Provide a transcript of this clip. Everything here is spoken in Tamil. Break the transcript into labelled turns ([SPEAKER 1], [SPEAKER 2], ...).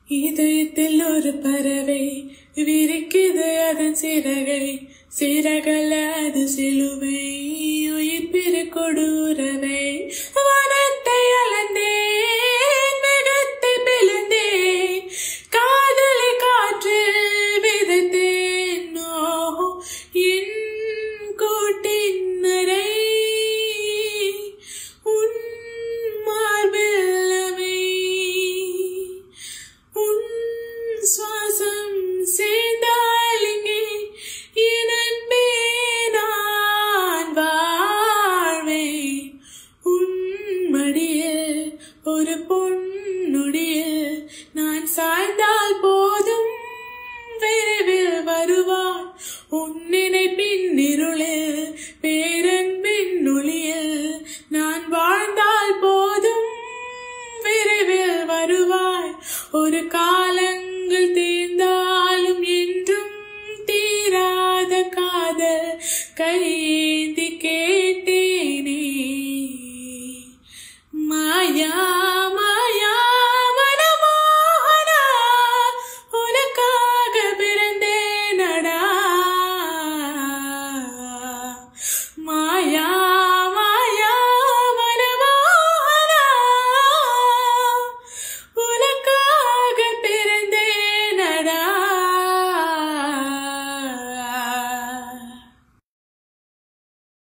[SPEAKER 1] இதயத்தில் ஒரு பறவை விரிக்குது அதன் சிறகை சிறகல அது சிலுவை உயிர் பிற கொடூரவை வனத்தை அளந்தேன் மேகத்தை பிளந்தேன் காதலை காற்றில் விதைத்தேன் ஓ என் கூட்டின் நடை உன் மார்பில் அமை உன் சுவாசம் சேர்ந்தால் இங்கே என் அன்பே நான் வாழ்வேன் உன் மடியில் ஒரு பொன்னுடியில் நான் சாய்ந்தால் போதும் விரைவில் வருவான் உன் நினைப்பின் இருளில் பேரன்பின் ஒளியில் நான் வாழ்ந்தால் போதும் விரைவில் வருவாய் ஒரு காலங்கள் தே